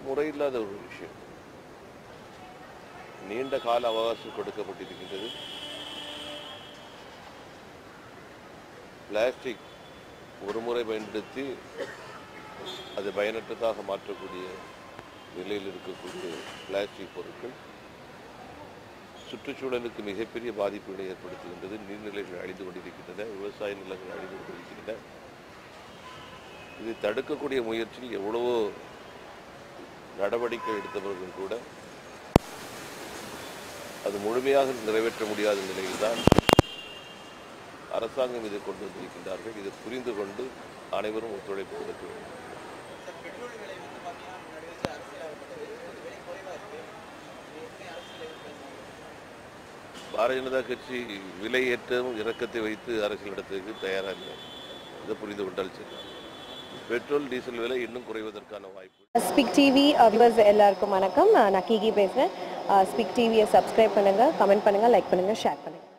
முறையில்லாத ஒரு விஷயம் நீண்ட கால அவகாசம் கொடுக்கப்பட்டிருக்கின்றது பிளாஸ்டிக் ஒரு முறை பயன்படுத்தி அது பயனற்றதாக மாற்றக்கூடிய நிலையில் இருக்கக்கூடிய பிளாஸ்டிக் பொருட்கள் சுற்றுச்சூழலுக்கு மிகப்பெரிய பாதிப்புகளை ஏற்படுத்துகின்றது நீர்நிலைகள் அழிந்து கொண்டிருக்கின்றன விவசாய நிலங்கள் அழிந்து கொண்டிருக்கின்றன இதை தடுக்கக்கூடிய முயற்சியில் எவ்வளவோ நடவடிக்கை எடுத்தவர்கள் கூட அது முழுமையாக நிறைவேற்ற முடியாத நிலையில்தான் அரசாங்கம் இதை கொண்டு வந்திருக்கின்றார்கள் இதை புரிந்து கொண்டு அனைவரும் ஒத்துழைப்பு கொடுக்க வேண்டும் சார் பெட்ரோல் விலை வந்து பார்த்தீங்கன்னா முன்னாடி வச்சு அரசியலாகப்பட்டது கொஞ்சம் விலை குறைவாக இருக்கு இது எப்படி அரசியல் எதிர்ப்பு பாரதிய ஜனதா கட்சி விலை ஏற்றம் இறக்கத்தை வைத்து அரசியல் நடத்துவதற்கு தயாராக இல்லை இதை புரிந்து கொண்டால் சரி பெட்ரோல் டீசல் விலை இன்னும் குறைவதற்கான வாய்ப்பு ஸ்பிக் டிவி வியூவர்ஸ் எல்லாருக்கும் வணக்கம் நான் கீகி பேசுகிறேன் ஸ்பிக் டிவியை சப்ஸ்கிரைப் பண்ணுங்கள் கமெண்ட் பண்ணுங்கள் லைக் பண்ணுங்கள் ஷேர் பண்ணுங்கள்